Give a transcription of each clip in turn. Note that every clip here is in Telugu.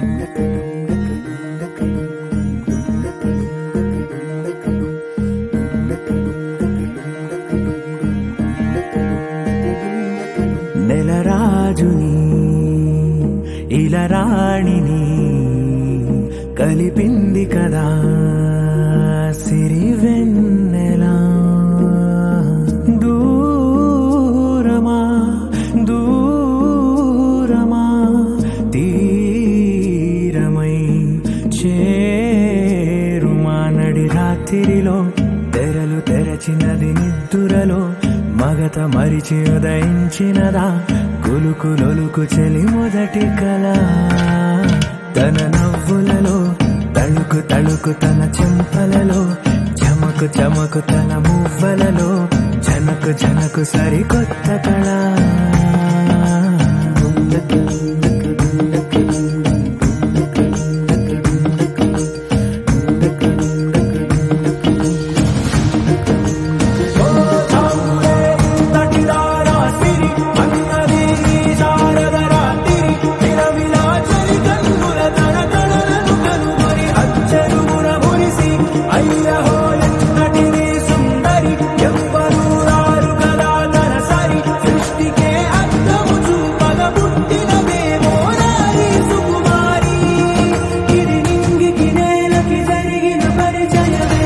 నెలరాజుని ఇలరాణిని కలిపింది కదా సిరి వెన్నెలా దూరమా దూరమా తీరమై చేరుమా నడి రాత్రిలో తెరలు తెరచినది నిద్దురలో మగత మరిచి ఉదయించినదా కులుకు లొలుకు చెలి మొదటి కళ తన నవ్వులలో తళుకు తళుకు తన చెంపలలో చమకు చమకు తన మువ్వలలో జనకు జనకు సరికొత్త కళ జరిగిన పరిచయమే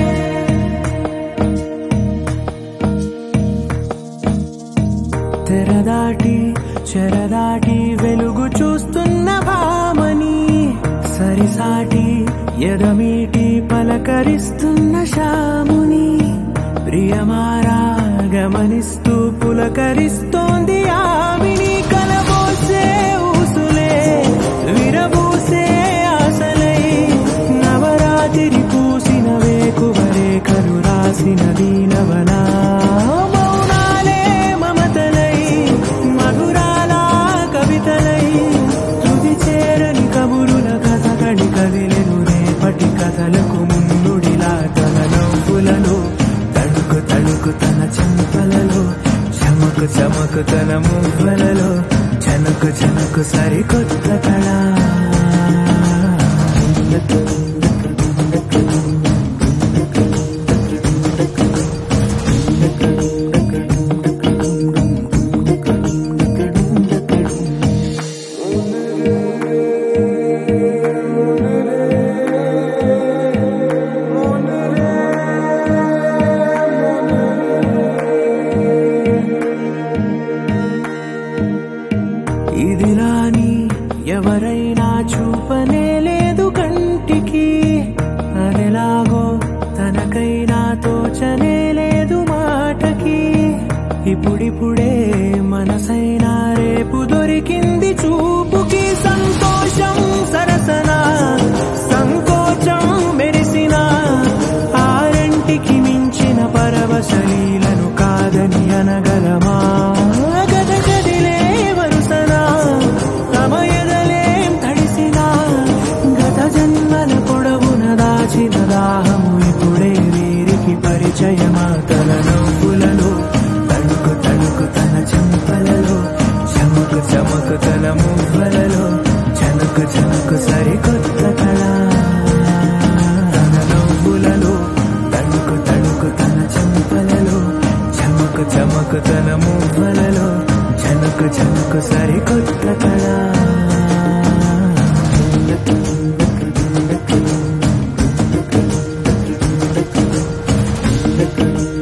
తెరదాటి చెరదాటి వెలుగు చూస్తున్న భామని సరిసాటి ఎదమీటి పలకరిస్తున్న శాముని ప్రియమారా గమనిస్తూ పులకరిస్తోంది ఆవిని కలబోసే ఊసులే విరబూసే ఆశలై నవరాత్రి పూసిన వేకువరే కలు రాసిన దీనవనా మౌనాలే మమతలై మధురాల కవితలై తుది చేరని కబురుల కథ కడి కదిలెను రేపటి కథలకు ముందుడిలా తన నవ్వులలో తడుకు తడుకు తన చెంపలలో చమకు చమకు తన మువ్వలలో చనకు చనకు సరికొత్త కళ ఇదిలాని ఎవరైనా చూపనే లేదు కంటికి అదెలాగో తనకైనా తోచనే లేదు మాటకి ఇప్పుడిప్పుడే మనసైనా రేపు దొరికింది చూపుకి సంతోషం సరసన సంకోచం మెరిసిన ఆరంటికి మించిన పరవశలీలను కాదని అనగలమా గద గదిలే వరుసనా తమ ఎదలేం తడిసినా గత జన్మల పొడవున దాచిన దాహము ఇప్పుడే వీరికి పరిచయమా తన నవ్వులలో తణుకు తణుకు తన చెంపలలో చమకు చమకు తన మువ్వలలో చనకు చనకు సరికొత్త కళ తన నవ్వులలో తణుకు తణుకు తన చెంపలలో చమకు చమకు తన మువ్వలలో చనకు చనకు సరికొత్త కళ Thank you.